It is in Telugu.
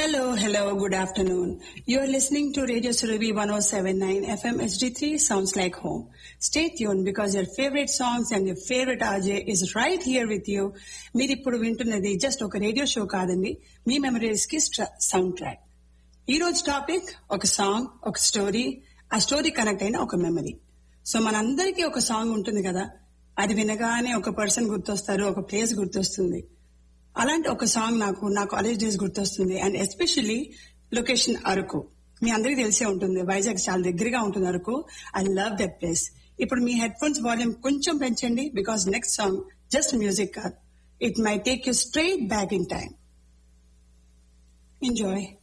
Hello, hello, good afternoon. You are listening to Radio Surabhi 1079 FM HD3 Sounds Like Home. Stay tuned because your favorite songs and your favorite RJ is right here with you. మీరు ఇప్పుడు వింటున్నది జస్ట్ ఒక రేడియో షో కాదండి మీ మెమరీస్ కి సౌండ్ ట్రాక్ ఈ రోజు టాపిక్ ఒక సాంగ్ ఒక స్టోరీ ఆ స్టోరీ కనెక్ట్ అయిన ఒక మెమరీ సో మనందరికీ ఒక సాంగ్ ఉంటుంది కదా అది వినగానే ఒక పర్సన్ గుర్తొస్తారు ఒక ప్లేస్ గుర్తొస్తుంది అలాంటి ఒక సాంగ్ నాకు నా కాలేజ్ డేస్ గుర్తొస్తుంది అండ్ ఎస్పెషల్లీ లొకేషన్ అరకు మీ అందరికీ తెలిసే ఉంటుంది వైజాగ్ చాలా దగ్గరగా ఉంటుంది Araku I love that place ఇప్పుడు మీ హెడ్ ఫోన్స్ వాల్యూమ్ కొంచెం పెంచండి because next song just music కాదు it my take you straight back in time enjoy